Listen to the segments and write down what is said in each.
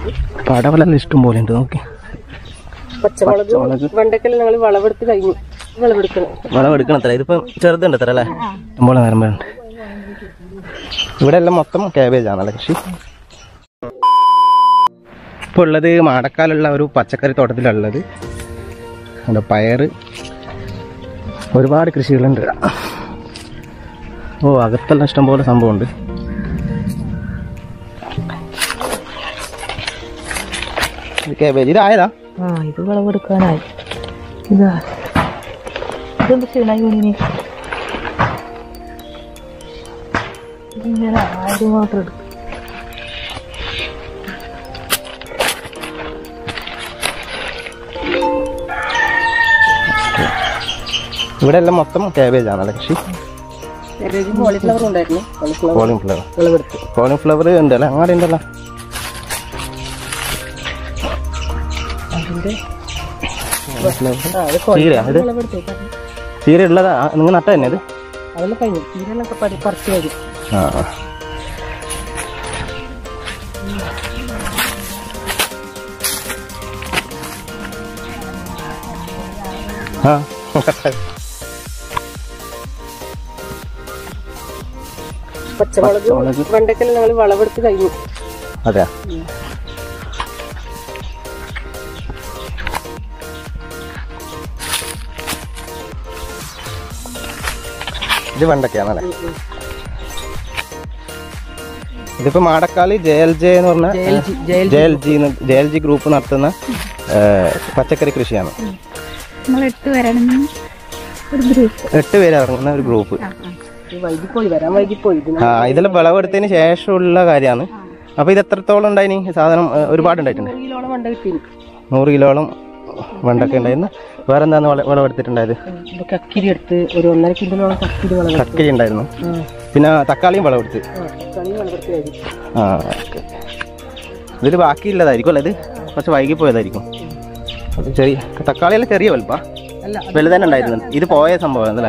പടവലെല്ലാം ഇഷ്ടം പോലെ ഉണ്ട് നോക്കി പച്ചമുളക് വെണ്ടക്കെല്ലാം ഞങ്ങൾ വിളവെടുത്ത് കഴിഞ്ഞു വിളവെടുക്കണം വളം എടുക്കണത്ര ഇതിപ്പം ചെറുതുണ്ട് അത്ര അല്ലേ ഇഷ്ടംപോലെ നേരമ്പുണ്ട് ഇവിടെ എല്ലാം മൊത്തം കാബേജ് ആണല്ലേ കൃഷി ഇപ്പോൾ ഉള്ളത് മാടക്കാലുള്ള ഒരു പച്ചക്കറി തോട്ടത്തിലുള്ളത് എന്താ പയറ് ഒരുപാട് കൃഷികളുണ്ട് ഇവിടെ. ഓ അകത്തെല്ലാം ഇഷ്ടംപോലെ സംഭവമുണ്ട് ഇത് കാബേജ് ഇതായതാ ആ ഇത് വിളവെടുക്കാനായി ഇതാ ഇതെന്ത് ചെയ്യണ യൂണിനി ഇങ്ങനെ ആയത് മാത്രം എടുക്കും ഇവിടെ എല്ലാം മൊത്തം കാബേജ് ആണല്ലേ കൃഷി കോളിഫ്ലവർ ഉണ്ടായിരുന്നു കോളിഫ്ലവർ കോളിഫ്ലവർ വിളവെടുത്തു കോളിഫ്ലവർ ഉണ്ടല്ലോ അങ്ങാടി ഉണ്ടല്ലോ അതിന്റെ കോളിഫ്ലവർ ആ അത് ചീരയാ ഇത് വിളവെടുത്തു ചീര ഉള്ളതാ നിങ്ങൾ നട്ട തന്നെ ഇത് അതെല്ലാം കഴിഞ്ഞു ചീരനൊക്കെ പടി പറിച്ചു വരും ആ ആ പച്ചമുളക് പച്ചമുളക്. വെണ്ടക്കെല്ലാം ഞങ്ങൾ വിളവെടുത്ത് കഴിഞ്ഞു അതെയാ ഇത് വെണ്ടക്കയാണല്ലേ ഇതിപ്പോ മാടക്കാലി ജെ എൽ ജെ എന്ന് പറഞ്ഞ J L G J L G group നടത്തുന്ന ഏ, പച്ചക്കറി കൃഷിയാണ് നമ്മൾ എട്ട് വരണം ഒരു ഗ്രൂപ്പ് എട്ട് പേര് ഇറങ്ങുന്ന ഒരു ഗ്രൂപ്പ് വൈകിപ്പോയി വരാൻ വൈകിപ്പോയി ഇത് ആ ഇതെല്ലാം വിളവെടുത്തതിന് ശേഷമുള്ള കാര്യമാണ് അപ്പൊ ഇത് എത്രത്തോളം ഉണ്ടായിനി ഈ സാധനം ഏ, ഒരുപാട് ഉണ്ടായിട്ടുണ്ട് നൂറ് കിലോളം വെണ്ട കിട്ടി നൂറ് കിലോളം വെണ്ടൊക്കെ ഉണ്ടായിരുന്നു വേറെ എന്താണ് വള- വിളവെടുത്തിട്ടുണ്ടായത് ഇത് കക്കിരി എടുത്ത് ഒരു ഒന്നര കിലോളം കക്കിരി വിളവെടുത്തു കക്കരി ഉണ്ടായിരുന്നു പിന്നെ തക്കാളിയും വിളവെടുത്ത് തക്കാളി വിളവെടുത്ത് കഴിഞ്ഞു ആ ഓക്കെ ഇതിൽ ബാക്കിയുള്ളതായിരിക്കും അല്ലേ ഇത് കുറച്ച് വൈകി പോയതായിരിക്കും അത് ചെറിയ തക്കാളിയെല്ലാം ചെറിയ വലുപ്പാ അല്ല വലുതന്നെ ഉണ്ടായിരുന്നു ഇത് പോയ സംഭവം അല്ലേ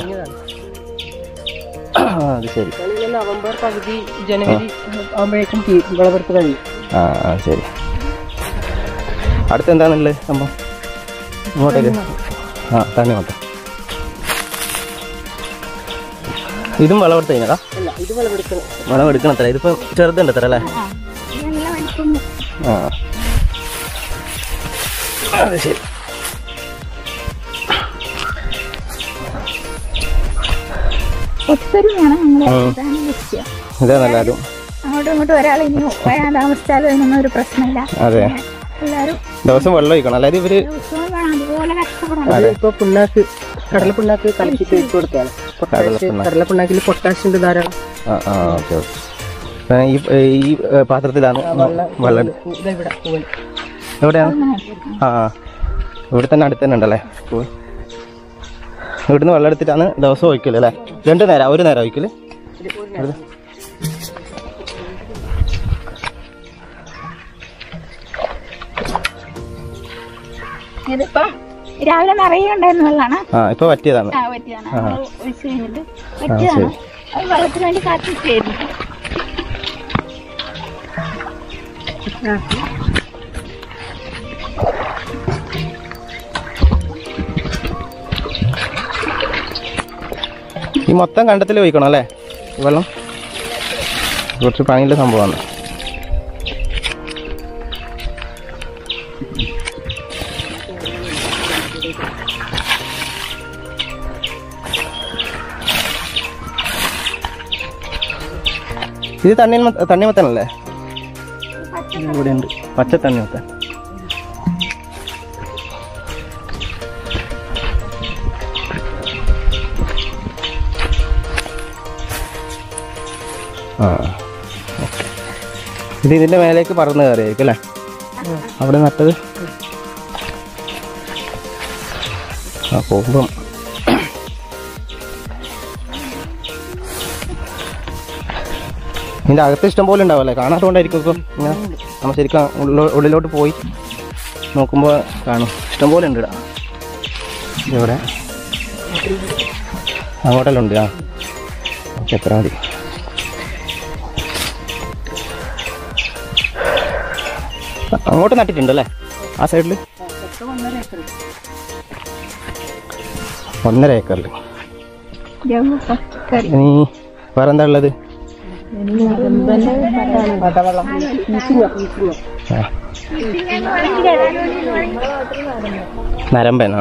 ആ, അത് ശരി തക്കാളിയിലെ നവംബർ പകുതി ജനുവരി ആകുമ്പോഴേക്കും തീ- വിളവെടുത്ത് കഴിയും ആ ആ ശരി അടുത്ത് എന്താണുള്ളത് സംഭവം ഇങ്ങോട്ടേക്ക് ആ തന്നെ മൊത്തം ഇതും വിളവെടുത്ത് കഴിഞ്ഞതാ അല്ല ഇത് വിളവെടുക്കണം വിളവെടുക്കണത്ര ഇതിപ്പം ചെറുതുണ്ട് അത്ര അല്ലേ നല്ല വലിപ്പം ആ അത് ശരി ഒത്തൊരുമയാണ് നമ്മളെ പ്രധാന ലക്ഷ്യം ഇതാ നല്ലതും അങ്ങോട്ടും ഇങ്ങോട്ടും ഒരാൾ ഇനി വരാൻ താമസിച്ചാലും അതിനൊന്നും ഒരു പ്രശ്നമില്ല അതെ എല്ലാവരും ദിവസം വെള്ളം ഒഴിക്കണം അല്ലാതെ ഇവര് ദിവസവും വേണം അതുപോലെ കഷ്ടപ്പെടണം അത് ഇപ്പൊ പിണ്ണാക്ക് കടല പിണ്ണാക്ക് കലക്കിട്ട് വെച്ച് കൊടുക്കുകയാണ് പൊട്ടാഷ് കടല പിണ്ണാക്കിൽ പൊട്ടാഷ് ഉണ്ട് ധാരാളം ആ ആ ഓക്കെ ഓക്കെ ഈ ഈ ഏ, പാത്രത്തിലാണ് വെള്ളം ഇതാ ഇവിടെ പൂവൻ. എവിടെയാണ് ആ ആ ഇവിടെ തന്നെ അടുത്ത് തന്നെ ഉണ്ടല്ലേ സ്കൂൾ ഇവിടുന്ന് വെള്ളം എടുത്തിട്ടാണ് ദിവസം ഒഴിക്കല് അല്ലേ രണ്ട് നേരം ഒരു നേരം ഒഴിക്കല് ഇതിപ്പം രാവിലെ നിറയെ ഉണ്ടായിരുന്ന വെള്ളമാണ് ആ ഇപ്പൊ പറ്റിയതാണ് ആ പറ്റിയതാണ് നമ്മൾ ഒഴിച്ച് കഴിഞ്ഞിട്ട് പറ്റിയതാണ് അത് വെള്ളത്തിന് വേണ്ടി കാത്തിരിക്കായിരുന്നു ഈ മൊത്തം കണ്ടത്തിൽ ഒഴിക്കണം അല്ലേ ഈ വെള്ളം കുറച്ച് പണിയുള്ള സംഭവമാണ് ഇത് തണ്ണി തണ്ണിമത്തനല്ലേ ഇവിടെ ഉണ്ട് പച്ച തണ്ണിമത്തൻ ആ ഓക്കെ ഇത് ഇതിന്റെ മേലേക്ക് പറന്ന് കയറിയായിരിക്കും അല്ലേ അവിടെ നട്ടത് ആ പോകുമ്പം ഇതിന്റെ അകത്ത് ഇഷ്ടം പോലെ ഉണ്ടാവല്ലേ കാണാത്തോണ്ടായിരിക്കും ഇപ്പം ഇങ്ങനെ നമ്മൾ ശരിക്കും ഉള്ളോ- ഉള്ളിലോട്ട് പോയി നോക്കുമ്പോൾ കാണും ഇഷ്ടം പോലെ ഉണ്ട് ഇവിടെ ഇവിടെ അങ്ങോട്ടെല്ലാം ഉണ്ട് ആ ഓക്കെ എത്ര മതി അങ്ങോട്ട് നട്ടിട്ടുണ്ടല്ലേ ആ സൈഡിൽ മൊത്തം ഒന്നര ഏക്കർ ഒന്നര ഏക്കറിൽ ജമ്മു പച്ചക്കറി ഇനി വേറെ എന്താ ഉള്ളത് പടവളം ഈച്ചിങ്ങ ഈച്ചിങ്ങ ആ നരമ്പൻ ആ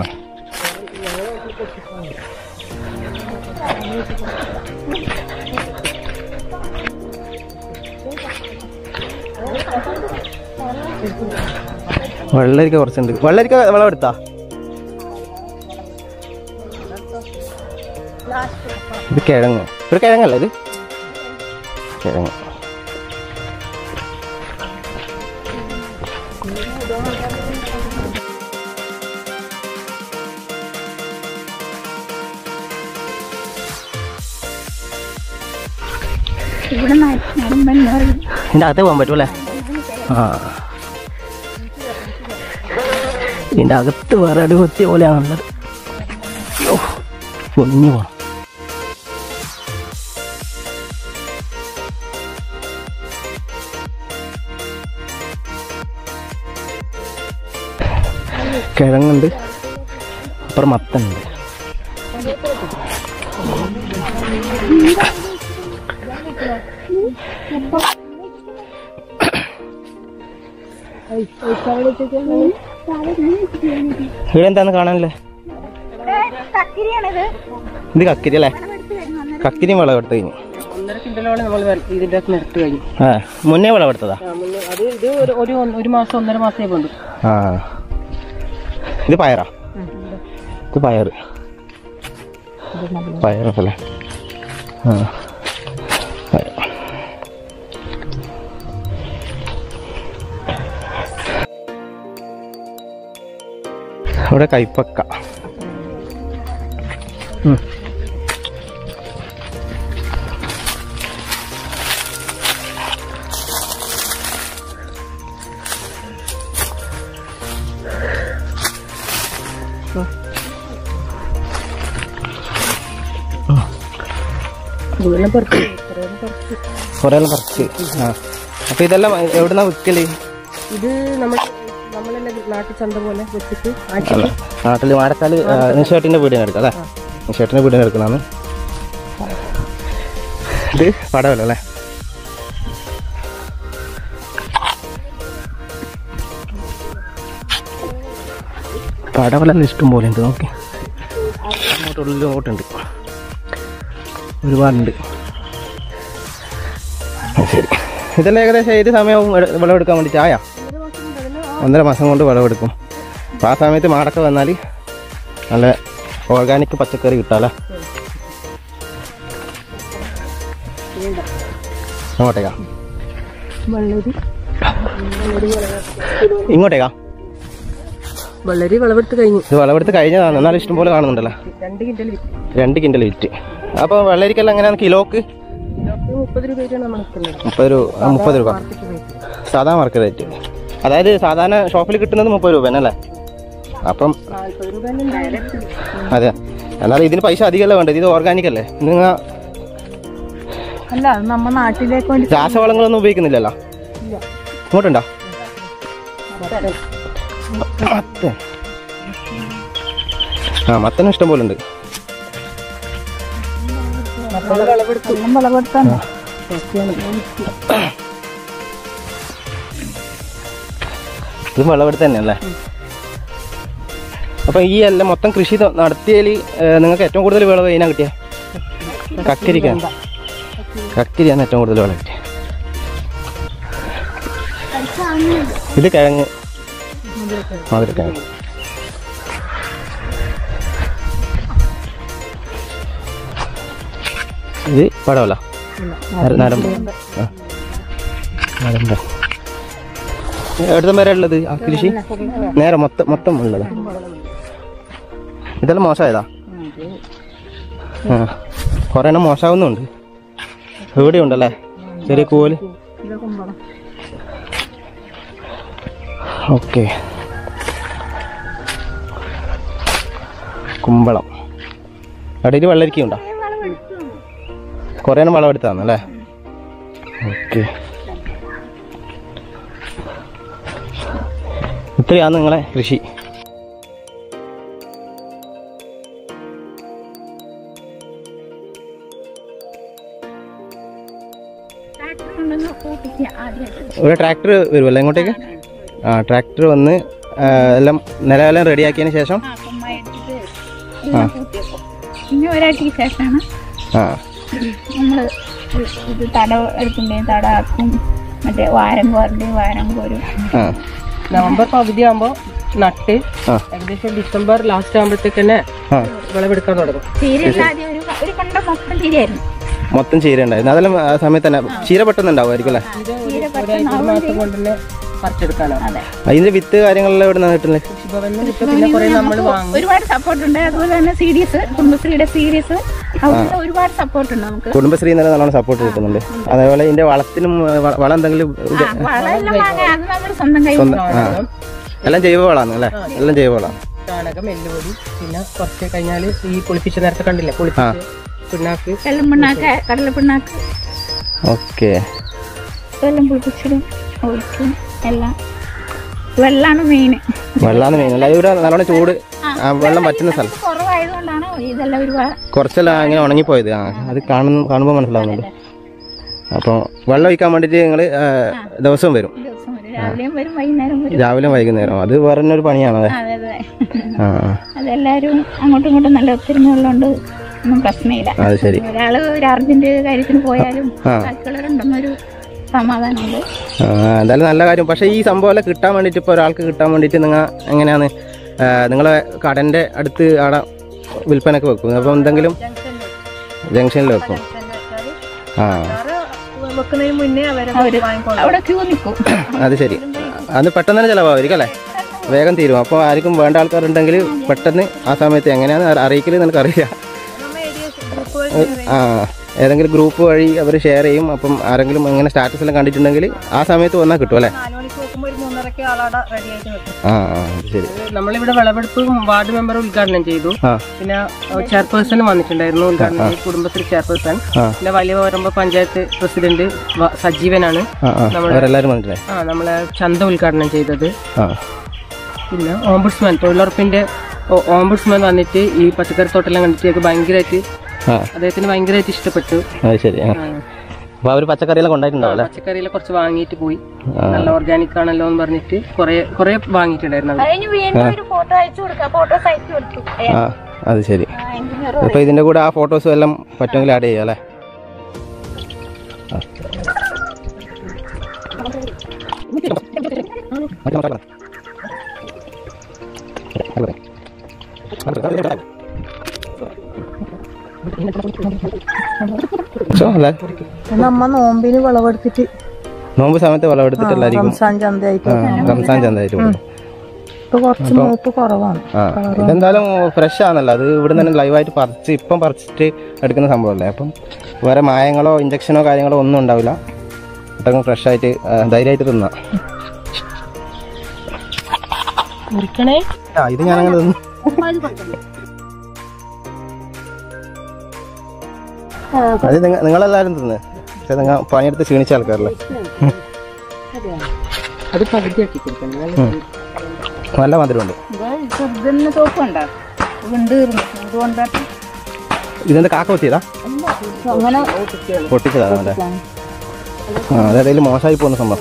വെള്ളരിക്ക കുറച്ചുണ്ട് വെള്ളരിക്ക വളം എടുത്താ ഇത് കിഴങ്ങ് ഒരു കിഴങ്ങല്ലേ ഇത് കിഴങ്ങ് ഇവിടെ നരമ്പൻ എന്ന് പറയും ഇതിൻ്റെ അകത്ത് പോകാൻ പറ്റുമല്ലേ ആ ഇതിൻ്റെ അകത്ത് വേറെ ഒരു കൊത്തിയ പോലെയാണുള്ളത് ഓ പൊന്നു പോണം കിഴങ്ങുണ്ട് അപ്പുറം മത്തനുണ്ട് ഇവിടെ എന്താന്ന് കാണാനല്ലേ കക്കിരിയാണിത് ഇത് കക്കിരി അല്ലേ കക്കിരിയും വിളവെടുത്ത് കഴിഞ്ഞു ഒന്നര കിണ്ടലോളം നമ്മൾ ഇതിന്റെ അകത്ത് നിരത്ത് കഴിഞ്ഞു ആ മുന്നേ വിളവെടുത്തതാ ആ, മുന്നേ അത് ഇത് ഒരു- ഒരു ഒരു മാസം ഒന്നര മാസമേ കൊണ്ടു ആ ഇത് പയറാ ഇത് പയറ് പയറല്ലേ ആ പയറ്. ഇവിടെ കൈപ്പക്ക ഉം. ഇതെല്ലാം പറിച്ചു ഇത്രയും പറിച്ചു കുറേ എല്ലാം പറിച്ച് ആ അപ്പൊ ഇതെല്ലാം എവിടുന്നാ വിൽക്കല് ഇത് നമ്മൾ നമ്മളെല്ലാം നാട്ടിൽ ചന്ത പോലെ വെച്ചിട്ട് അല്ല ആഴ്ചക്ക് നാട്ടില് മാടക്കാല് നിഷേട്ടിന്റെ വീടിന് എടുക്കാം അല്ലേ നിഷേട്ടിന്റെ വീടിന് എടുക്കുന്നതാണ് ഇത് പടവല്ല അല്ലേ പടവലെല്ലാം ഇഷ്ടം പോലെ ഉണ്ട് നോക്കി അങ്ങോട്ട് ഉള്ളിലോട്ടുണ്ട് ഒരുപാടുണ്ട് അത് ശരി ഇതെല്ലാം ഏകദേശം ഏത് സമയവും എട്- വിളവെടുക്കാൻ വേണ്ടി ചായ ഒന്നര മാസം കൊണ്ട് വിളവെടുക്കും അപ്പോൾ ആ സമയത്ത് മാടൊക്കെ വന്നാൽ നല്ല ഓർഗാനിക് പച്ചക്കറി കിട്ടാമല്ലോ അങ്ങോട്ടേക്കാ വെള്ളരി ഇങ്ങോട്ടേക്കാ വെള്ളരി വിളവെടുത്ത് കഴിഞ്ഞു ഇത് വിളവെടുത്ത് കഴിഞ്ഞതാണ് എന്നാലും ഇഷ്ടം പോലെ കാണുന്നുണ്ടല്ലോ രണ്ട് കിൻഡൽ വിറ്റ് രണ്ട് കിൻഡൽ വിറ്റ് അപ്പോൾ വെള്ളരിക്കെല്ലാം എങ്ങനെയാണ് കിലോക്ക് കിലോക്ക് മുപ്പത് രൂപയ്ക്കാണ് നമ്മൾ നിൽക്കുന്നത് മുപ്പത് രൂപ ആ, മുപ്പത് രൂപ മാർക്കറ്റ് റേറ്റ് സാധാ മാർക്കറ്റ് റേറ്റ് അതായത് സാധാരണ ഷോപ്പിൽ കിട്ടുന്നത് മുപ്പത് രൂപ അല്ലേ അപ്പം നാൽപ്പത് രൂപ തന്നെ ഉണ്ടായാലും അതെ എന്നാലും ഇതിന് പൈസ അധികമല്ല വേണ്ടത് ഇത് ഓർഗാനിക് അല്ലേ നിങ്ങൾ അല്ല അത് നമ്മ നാട്ടിലേക്ക് വേണ്ടി രാസവളങ്ങളൊന്നും ഉപയോഗിക്കുന്നില്ലല്ലോ ഇങ്ങോട്ടുണ്ടോ മത്തൻ ആ മത്തനും ഇഷ്ടം പോലെ ഉണ്ട് എല്ലാം വിളവെടുത്താൻ ഇത് വിളവെടുത്ത് തന്നെയല്ലേ അപ്പൊ ഈ എല്ലാം മൊത്തം കൃഷി ത- നടത്തിയതിൽ നിങ്ങൾക്ക് ഏറ്റവും കൂടുതൽ വിളവ് ഇതിനാ കിട്ടിയ കക്കരിക്ക കക്കരിയാണ് ഏറ്റവും കൂടുതൽ വിളവ് കിട്ടിയ ഇത് കിഴങ്ങ് മധുരക്കിഴങ്ങ് ഇത് പടവല്ല നരമ്പ് ആ. നരമ്പ് എവിടുത്തെ വരെ ഉള്ളത് ആ കൃഷി നേരെ മൊത്തം മൊത്തം ഉള്ളത് ഇതെല്ലാം മോശമായതാ ആ കുറെ എണ്ണം മോശമാവുന്നുണ്ട് ഇവിടെ ഉണ്ടല്ലേ ചെറിയ കൂല് ഓക്കെ കുമ്പളം അടിയിൽ വെള്ളരിക്കുണ്ടോ കുറേ എണ്ണം വളം എടുത്താന്നല്ലേ ഓക്കെ ഇത്രയാണ് നിങ്ങളെ കൃഷി ട്രാക്ടർ കൊണ്ടൊന്ന് ഓടിക്കുക ആദ്യമായിട്ട് ഒരു ട്രാക്ടർ വരുമല്ലോ ഇങ്ങോട്ടേക്ക് ആ ട്രാക്ടർ വന്ന് ആ, എല്ലാം നിലവെല്ലാം റെഡിയാക്കിയതിന് ശേഷം ആ കുമ്മായി ഇട്ടിട്ട് എല്ലാം കൂട്ടിയപ്പോൾ പിന്നെ ഒരാഴ്ചക്ക് ശേഷമാണ് ആ നമ്മൾ ഇത് തട എടുക്കണ്ടേ തട ആക്കും മറ്റേ വാരം കോരണ്ടേ വാരം കോരും ആ നവംബർ പകുതി ആകുമ്പോ നട്ട് ആ. ഏകദേശം ഡിസംബർ ലാസ്റ്റ് ആകുമ്പോഴത്തേക്ക് തന്നെ ആ വിളവെടുക്കാൻ തുടങ്ങും ചീരയുള്ള ആദ്യം ഒരു ഒരു കണ്ട മൊത്തം ചീരയായിരുന്നു മൊത്തം ചീര ഉണ്ടായിരുന്നു അതെല്ലാം ആ സമയത്ത് തന്നെ ചീര പെട്ടെന്ന് ഉണ്ടാവുമായിരിക്കും അല്ലേ ചീര ഒരു ഒരു മാസം കൊണ്ട് തന്നെ പറിച്ചെടുക്കാനാണ് അതെ അതിന്റെ വിത്ത് കാര്യങ്ങളെല്ലാം ഇവിടെ നിന്ന് കിട്ടുന്നത് കൃഷിഭവനിൽ കിട്ടും പിന്നെ കുറെ നമ്മൾ വാങ്ങും ഒരുപാട് സപ്പോർട്ട് ഉണ്ട് അതുപോലെ തന്നെ സീരീസ് കുടുംബശ്രീയുടെ സീരീസ് അവിടെ ഒരുപാട് സപ്പോർട്ട് ഉണ്ട് നമുക്ക് കുടുംബശ്രീ തന്നെ നല്ലോണം സപ്പോർട്ട് കിട്ടുന്നുണ്ട് അതേപോലെ ഇതിന്റെ വളത്തിനും വ- വളം എന്തെങ്കിലും ഇത് ആ, വളമെല്ലാം വാങ്ങാൻ അത് നമ്മൾ സ്വന്തം കൈ സ്വന്തം ആ എല്ലാം ജൈവ വളമാണ് അല്ലേ എല്ലാം ജൈവ വളമാണ് ചാണകം എല്ലുപൊടി പിന്നെ കുറച്ച് കഴിഞ്ഞാൽ ഈ പൊളിപ്പിച്ച നേരത്തെ കണ്ടില്ലേ പൊളിപ്പിച്ച് പിണ്ണാക്ക് വെള്ളം പിണ്ണാക്ക് കടല പിണ്ണാക്ക് ഓക്കെ വെള്ളം പുളിപ്പിച്ചിടും ഒഴിക്കും എല്ലാം വെള്ളമാണ് മെയിൻ വെള്ളമാണ് മെയിൻ അല്ല ഇവിടെ നല്ലോണം ചൂട് ആ വെള്ളം പറ്റുന്ന സ്ഥലം കുറവായതുകൊണ്ടാണ് ഇതെല്ലാം ഒരുപാട് കുറച്ചെല്ലാം അങ്ങനെ ഉണങ്ങിപ്പോയത് ആ അത് കാണുന്ന കാണുമ്പോൾ മനസ്സിലാവുന്നുണ്ട് അപ്പോൾ വെള്ളം ഒഴിക്കാൻ വേണ്ടിയിട്ട് നിങ്ങൾ ദിവസവും വരും ദിവസം വരും രാവിലെയും വരും വൈകുന്നേരം വരും രാവിലെ വൈകുന്നേരം അത് പറഞ്ഞൊരു പണിയാണ് അതെ അതെ അതെ ആ അതെല്ലാവരും അങ്ങോട്ടും ഇങ്ങോട്ടും നല്ല ഒത്തൊരുമ ഉള്ളതുകൊണ്ട് ഒന്നും പ്രശ്നമില്ല ആ, അത് ശരി ഒരാള് ഒരു അർജന്റ് കാര്യത്തിന് പോയാലും ആ. ബാക്കിയുള്ളവരുണ്ടെന്നൊരു സമാധാനമുണ്ട് ആ, എന്തായാലും നല്ല കാര്യം പക്ഷേ ഈ സംഭവം എല്ലാം കിട്ടാൻ വേണ്ടിയിട്ട് ഇപ്പോൾ ഒരാൾക്ക് കിട്ടാൻ വേണ്ടിയിട്ട് നിങ്ങൾ എങ്ങനെയാണ് ആ, നിങ്ങളെ കടൻ്റെ അടുത്ത് അവിടെ വിൽപ്പനക്ക് വെക്കും അപ്പോൾ എന്തെങ്കിലും ജംഗ്ഷനിൽ വെക്കും ആ വെക്കുന്നതിന് മുന്നേ അവരെ അവര് അവിടെ ക്യൂ നിൽക്കും അത് ശരി അത് പെട്ടെന്ന് തന്നെ ചിലവായിരിക്കും അല്ലേ വേഗം തീരും അപ്പോൾ ആർക്കും വേണ്ട ആൾക്കാരുണ്ടെങ്കിൽ പെട്ടെന്ന് ആ സമയത്ത് എങ്ങനെയാണ് അറിയിക്കൽ നിനക്കറിയില്ല ആ ഏതെങ്കിലും ഗ്രൂപ്പ് വഴി അവർ ഷെയർ ചെയ്യും അപ്പം ആരെങ്കിലും ഇങ്ങനെ സ്റ്റാറ്റസ് എല്ലാം കണ്ടിട്ടുണ്ടെങ്കിൽ ആ സമയത്ത് വന്നാൽ കിട്ടും അല്ലേ നാല് മണിക്ക് നോക്കുമ്പോൾ ഒരു മൂന്നരക്ക് ആളവിടെ റെഡി ആയിട്ട് വെക്കും ആ ആ അത് ശരി നമ്മളിവിടെ വിളവെടുപ്പ് വാർഡ് മെമ്പർ ഉദ്ഘാടനം ചെയ്തു ആ പിന്നെ ചെയർപേഴ്സൺ വന്നിട്ടുണ്ടായിരുന്നു ഉദ്ഘാടനം കുടുംബശ്രീ ചെയർപേഴ്സൺ ആ. പിന്നെ വലിയ ഓരമ്പ പഞ്ചായത്ത് പ്രസിഡന്റ് വ- സജീവനാണ് ആ ആ അവരെല്ലാവരും വന്നിട്ടില്ലേ ആ നമ്മളെ ചന്ത ഉദ്ഘാടനം ചെയ്തത് ആ പിന്നെ ഓംബുഡ്സ്മാൻ തൊഴിലുറപ്പിന്റെ ഓ- ഓംബുഡ്സ്മാൻ വന്നിട്ട് ഈ പച്ചക്കറി തോട്ടെല്ലാം കണ്ടിട്ട് ഭയങ്കരമായിട്ട് ആ അദ്ദേഹത്തിന് ഭയങ്കരമായിട്ട് ഇഷ്ടപ്പെട്ടു അത് ശരി ആ അപ്പോൾ അവർ പച്ചക്കറിയെല്ലാം കൊണ്ടായിട്ടുണ്ടാവും അല്ലേ പച്ചക്കറിയിലെ കുറച്ച് വാങ്ങിയിട്ട് പോയി ആ. നല്ല ഓർഗാനിക് ആണല്ലോ എന്ന് പറഞ്ഞിട്ട് കുറെ കുറെ വാങ്ങിയിട്ടുണ്ടായിരുന്നു അവര്. കഴിഞ്ഞ് വീണ്ടും ഒരു ഫോട്ടോ അയച്ചു കൊടുക്കാം ഫോട്ടോസ് അയച്ചു കൊടുത്തു ആ അത് ശരി എഞ്ചിനീയർ അപ്പോൾ ഇതിൻ്റെ കൂടെ ആ ഫോട്ടോസും എല്ലാം പറ്റുമെങ്കിൽ ആഡ് ചെയ്യാം അല്ലേ സോ, അല്ലേ? നമ്മ നോമ്പിന് വിളവെടുത്തിട്ട് നോമ്പ് സമയത്ത് വിളവെടുത്തിട്ടല്ലായിരിക്കും റംസാൻ ചന്തയായിട്ട് ആ റംസാൻ ചന്തയായിട്ട് കൊടുക്കും ഇപ്പൊ കുറച്ച് മൂപ്പ് കുറവാണ് ആ ഇതെന്തായാലും ഫ്രഷ് ആണല്ലോ അത് ഇവിടെ തന്നെ ലൈവായിട്ട് പറിച്ച് ഇപ്പം പറിച്ചിട്ട് എടുക്കുന്ന സംഭവമല്ലേ അപ്പം വേറെ മായങ്ങളോ ഇഞ്ചക്ഷനോ കാര്യങ്ങളോ ഒന്നും ഉണ്ടാവില്ല പെട്ടെന്ന് ഫ്രഷ് ആയിട്ട് ആ, ധൈര്യമായിട്ട് തിന്നാം മുറിക്കണേ ആ ഇത് ഞാനങ്ങനെ തിന്നു അത് നിങ്ങ- നിങ്ങളെല്ലാവരും തിന്ന് പക്ഷെ നിങ്ങൾ പണിയെടുത്ത് ക്ഷീണിച്ച ആൾക്കാരല്ലേ അത് പകുതി ആക്കി കൊടുക്കണം നല്ല നല്ല മധുരമുണ്ട് ചെറുതിന് തോക്കുണ്ടോ ഉണ്ട് ഇതുകൊണ്ടാണ് ഇതെന്താ കാക്ക കൊത്തിയതാ അങ്ങനെ പൊട്ടിച്ചതാണ് അല്ലേ ആ അതേതായാലും മോശമായി പോകുന്ന സംഭവം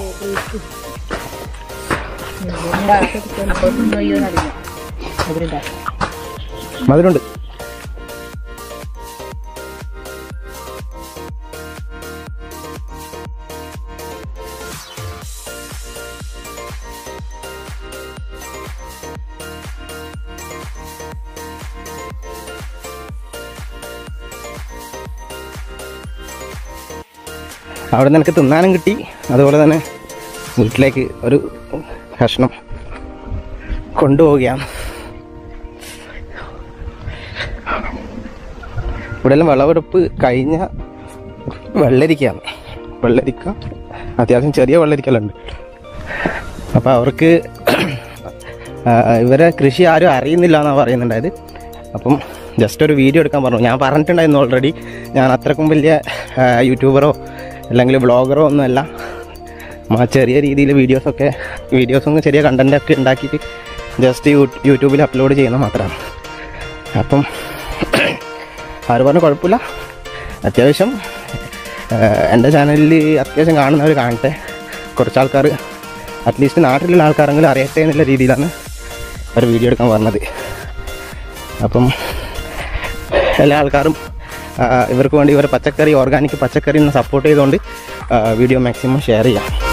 മധുരമുണ്ട് അവിടെ നിന്ന് എനിക്ക് തിന്നാനും കിട്ടി അതുപോലെ തന്നെ വീട്ടിലേക്ക് ഒരു കഷ്ണം കൊണ്ടുപോവുകയാണ് ഇവിടെ എല്ലാം വിളവെടുപ്പ് കഴിഞ്ഞ വെള്ളരിക്കയാണ് വെള്ളരിക്ക അത്യാവശ്യം ചെറിയ വെള്ളരിക്കലുണ്ട് അപ്പോൾ അവർക്ക് ആ, ഇവരെ കൃഷി ആരും അറിയുന്നില്ല എന്നാണ് പറയുന്നുണ്ടായത് അപ്പം ജസ്റ്റ് ഒരു വീഡിയോ എടുക്കാൻ പറഞ്ഞു ഞാൻ പറഞ്ഞിട്ടുണ്ടായിരുന്നു ഓൾറെഡി ഞാൻ അത്രക്കും വലിയ ആ, യൂട്യൂബറോ അല്ലെങ്കിൽ വ്ളോഗറോ ഒന്നുമല്ല ആ ചെറിയ രീതിയിൽ വീഡിയോസൊക്കെ വീഡിയോസും ചെറിയ കണ്ടൻറ്റൊക്കെ ഉണ്ടാക്കിയിട്ട് ജസ്റ്റ് യൂട്യൂബിൽ അപ്ലോഡ് ചെയ്യുന്ന മാത്രമാണ് അപ്പം ആര് പറഞ്ഞ കുഴപ്പമില്ല അത്യാവശ്യം ഏഹ്, എൻ്റെ ചാനലിൽ അത്യാവശ്യം കാണുന്നവർ കാണട്ടെ കുറച്ച് ആൾക്കാർ അറ്റ്ലീസ്റ്റ് നാട്ടിലുള്ള ആൾക്കാരെങ്കിലും അറിയട്ടെ എന്നുള്ള രീതിയിലാണ് ഒരു വീഡിയോ എടുക്കാൻ പറഞ്ഞത് അപ്പം എല്ലാ ആൾക്കാരും ആ, ഇവർക്ക് വേണ്ടി ഇവരെ പച്ചക്കറി ഓർഗാനിക് പച്ചക്കറി സപ്പോർട്ട് ചെയ്തുകൊണ്ട് വീഡിയോ മാക്സിമം ഷെയർ ചെയ്യാം